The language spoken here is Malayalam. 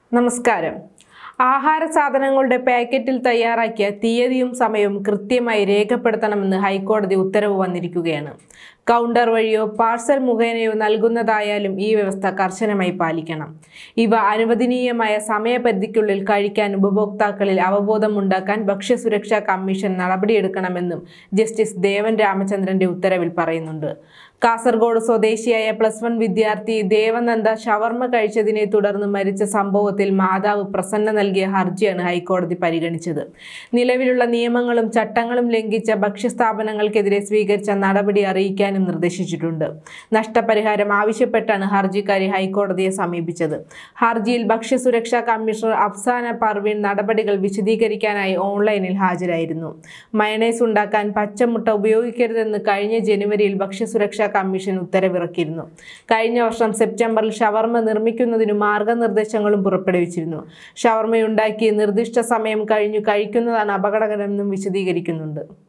നമസ്കാരം ആഹാര സാധനങ്ങളുടെ പാക്കറ്റിൽ തയ്യാറാക്കിയ തീയതിയും സമയവും കൃത്യമായി രേഖപ്പെടുത്തണമെന്ന് ഹൈക്കോടതി ഉത്തരവ് വന്നിരിക്കുകയാണ് കൗണ്ടർ വഴിയോ പാഴ്സൽ മുഖേനയോ നൽകുന്നതായാലും ഈ വ്യവസ്ഥ കർശനമായി പാലിക്കണം ഇവ അനുവദനീയമായ സമയപരിധിക്കുള്ളിൽ കഴിക്കാൻ ഉപഭോക്താക്കളിൽ അവബോധമുണ്ടാക്കാൻ ഭക്ഷ്യസുരക്ഷാ കമ്മീഷൻ നടപടിയെടുക്കണമെന്നും ജസ്റ്റിസ് ദേവൻ രാമചന്ദ്രന്റെ ഉത്തരവിൽ പറയുന്നുണ്ട് കാസർഗോഡ് സ്വദേശിയായ പ്ലസ് വൺ വിദ്യാർത്ഥി ദേവനന്ദ ഷവർമ കഴിച്ചതിനെ തുടർന്ന് മരിച്ച സംഭവത്തിൽ മാതാവ് പ്രസന്ന നൽകിയ ഹർജിയാണ് ഹൈക്കോടതി പരിഗണിച്ചത് നിലവിലുള്ള നിയമങ്ങളും ചട്ടങ്ങളും ലംഘിച്ച ഭക്ഷ്യസ്ഥാപനങ്ങൾക്കെതിരെ സ്വീകരിച്ച നടപടി അറിയിക്കാനും നിർദ്ദേശിച്ചിട്ടുണ്ട് നഷ്ടപരിഹാരം ആവശ്യപ്പെട്ടാണ് ഹർജിക്കാരി ഹൈക്കോടതിയെ സമീപിച്ചത് ഹർജിയിൽ ഭക്ഷ്യസുരക്ഷാ കമ്മീഷണർ അഫ്സാന പർവീൺ നടപടികൾ വിശദീകരിക്കാനായി ഓൺലൈനിൽ ഹാജരായിരുന്നു മയണൈസ് ഉണ്ടാക്കാൻ പച്ചമുട്ട ഉപയോഗിക്കരുതെന്ന് കഴിഞ്ഞ ജനുവരിയിൽ ഭക്ഷ്യസുരക്ഷാ കമ്മീഷൻ ഉത്തരവിറക്കിയിരുന്നു കഴിഞ്ഞ വർഷം സെപ്റ്റംബറിൽ ഷവർമ നിർമ്മിക്കുന്നതിന് മാർഗനിർദ്ദേശങ്ങളും പുറപ്പെടുവിച്ചിരുന്നു ഷവർമയുണ്ടാക്കി നിർദ്ദിഷ്ട സമയം കഴിഞ്ഞു കഴിക്കുന്നതാണ് അപകടകരമെന്നും വിശദീകരിക്കുന്നുണ്ട്